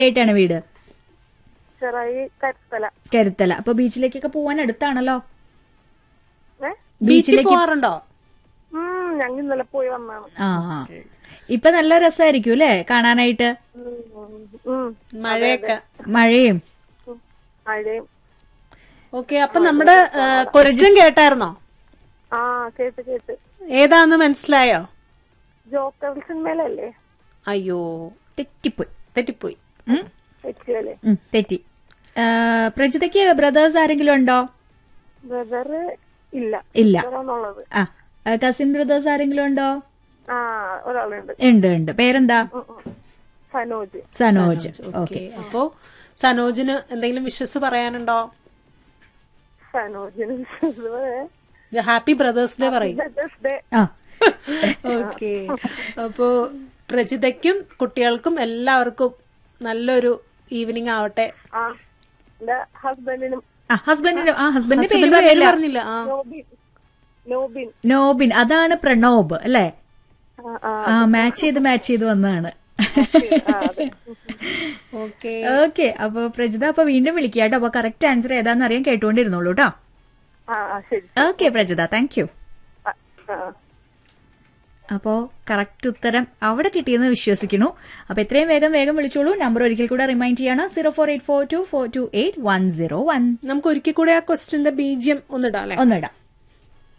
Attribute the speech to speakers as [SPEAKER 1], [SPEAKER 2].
[SPEAKER 1] ആയിട്ടാണ് വീട്
[SPEAKER 2] ചെറായി കരുത്തല
[SPEAKER 1] കരുത്തല അപ്പൊ ബീച്ചിലേക്കൊക്കെ പോവാൻ അടുത്താണല്ലോ
[SPEAKER 2] ഏ
[SPEAKER 3] ബീച്ചിൽ പോവാറുണ്ടോ
[SPEAKER 2] ഉം ഞങ്ങൾ ഇന്നലെ പോയി വന്നാണ്
[SPEAKER 1] ആ ആ. ഇപ്പൊ നല്ല രസമായിരിക്കും അല്ലേ കാണാനായിട്ട്
[SPEAKER 2] ഉം, ഉം.
[SPEAKER 3] മഴയൊക്കെ
[SPEAKER 1] മഴയും
[SPEAKER 2] ഉം. മഴയും
[SPEAKER 3] ഓക്കെ അപ്പൊ നമ്മുടെ ക്വസ്റ്റ്യൻ കേട്ടായിരുന്നോ
[SPEAKER 2] ആ കേട്ട് കേട്ട്
[SPEAKER 3] ഏതാന്ന് മനസ്സിലായോ
[SPEAKER 2] ജോക്കർ സിനിമയിലല്ലേ
[SPEAKER 3] അയ്യോ
[SPEAKER 1] തെറ്റിപ്പോയി
[SPEAKER 3] തെറ്റിപ്പോയി
[SPEAKER 1] ഉം?
[SPEAKER 2] തെറ്റിയല്ലേ
[SPEAKER 1] ഉം, തെറ്റി ആ, പ്രജിതയ്ക്ക് ബ്രദേഴ്സ് ആരെങ്കിലും ഉണ്ടോ
[SPEAKER 2] ബ്രദർ ഇല്ല
[SPEAKER 1] ഇല്ല
[SPEAKER 2] ഒരാന്നുള്ളത്
[SPEAKER 1] ആ കസിൻ ബ്രദേഴ്സ് ആരെങ്കിലും ഉണ്ടോ
[SPEAKER 2] ആ ഒരാളുണ്ട്
[SPEAKER 1] ഉണ്ട് ഉണ്ട് പേരെന്താ
[SPEAKER 2] ഉം, ഉം. സനോജ്
[SPEAKER 1] സനോജ് ഓക്കെ
[SPEAKER 3] ഓക്കെ അപ്പോ സനോജിന് എന്തെങ്കിലും വിശ്വസ് പറയാനുണ്ടോ
[SPEAKER 2] സനോജിന്
[SPEAKER 3] ഹാപ്പി ബ്രദേഴ്സ് ഡേ പറയും
[SPEAKER 2] ബ്രദേഴ്സ് ഡേ
[SPEAKER 1] ആ
[SPEAKER 3] ഓക്കെ അപ്പോ പ്രജിതയ്ക്കും കുട്ടികൾക്കും എല്ലാവർക്കും നല്ലൊരു ഈവനിങ് ആവട്ടെ
[SPEAKER 2] ആ എന്റെ ഹസ്ബൻഡിനും
[SPEAKER 1] ആ ഹസ്ബൻഡിന് ആ ഹസ്ബൻഡിന്റെ പേര്
[SPEAKER 3] ഹസ്ബൻഡിന്റെ പേര്
[SPEAKER 1] പറഞ്ഞില്ല
[SPEAKER 3] പറഞ്ഞില്ല ആ
[SPEAKER 2] നോബിൻ നോബിൻ
[SPEAKER 1] നോബിൻ അതാണ് പ്രണോബ് അല്ലേ
[SPEAKER 2] ആ ആ
[SPEAKER 1] ആ മാച്ച് ചെയ്ത് മാച്ച് ചെയ്ത് വന്നതാണ്
[SPEAKER 2] ആ, അതെ
[SPEAKER 3] ഓക്കെ
[SPEAKER 1] ഓക്കെ അപ്പൊ പ്രജിത അപ്പൊ വീണ്ടും വിളിക്കാട്ടോ അപ്പൊ കറക്റ്റ് ആൻസർ ഏതാന്ന് അറിയാൻ കേട്ടുകൊണ്ടിരുന്നോളൂ കേട്ടോ
[SPEAKER 2] ആ ആ ശരി
[SPEAKER 1] ഓക്കെ പ്രജിത താങ്ക് യു
[SPEAKER 2] ആ, ആ
[SPEAKER 1] അപ്പോ കറക്റ്റ് ഉത്തരം അവിടെ കിട്ടിയെന്ന് വിശ്വസിക്കുന്നു അപ്പൊ എത്രയും വേഗം വേഗം വിളിച്ചോളൂ നമ്പർ ഒരിക്കൽ കൂടെ റിമൈൻഡ് ചെയ്യണം zero four eight four two four two eight one zero one
[SPEAKER 3] നമുക്ക് ഒരിക്കൽ കൂടെ ആ ക്വസ്റ്റ്യന്റെ ബീജ്യം ഒന്നിടാം അല്ലെ
[SPEAKER 1] ഒന്നിടാം